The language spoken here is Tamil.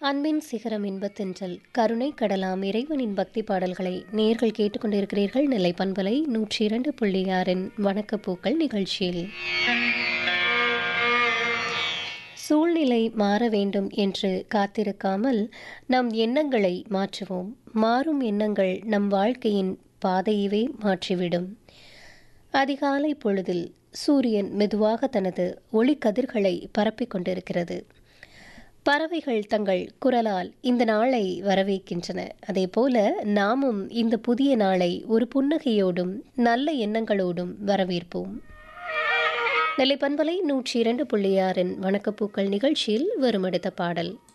அன்பின் சிகரம் இன்பத்தென்றல் கருணை கடலாம் இறைவனின் பக்தி பாடல்களை நேர்கள் கேட்டுக்கொண்டிருக்கிறீர்கள் நெல்லை பண்பலை நூற்றி இரண்டு புள்ளி ஆறின் வணக்கப்பூக்கள் நிகழ்ச்சியில் சூழ்நிலை மாற வேண்டும் என்று காத்திருக்காமல் நம் எண்ணங்களை மாற்றுவோம் மாறும் எண்ணங்கள் நம் வாழ்க்கையின் பாதையவே மாற்றிவிடும் அதிகாலை பொழுதில் சூரியன் மெதுவாக தனது ஒளிக்கதிர்களை பரப்பிக் கொண்டிருக்கிறது பறவைகள் தங்கள் குரலால் இந்த நாளை வரவேற்கின்றன அதேபோல நாமும் இந்த புதிய நாளை ஒரு புன்னகையோடும் நல்ல எண்ணங்களோடும் வரவேற்போம் நெல்லை பண்பலை நூற்றி இரண்டு புள்ளி ஆறின் வணக்கப்பூக்கள் நிகழ்ச்சியில் வரும் அடுத்த பாடல்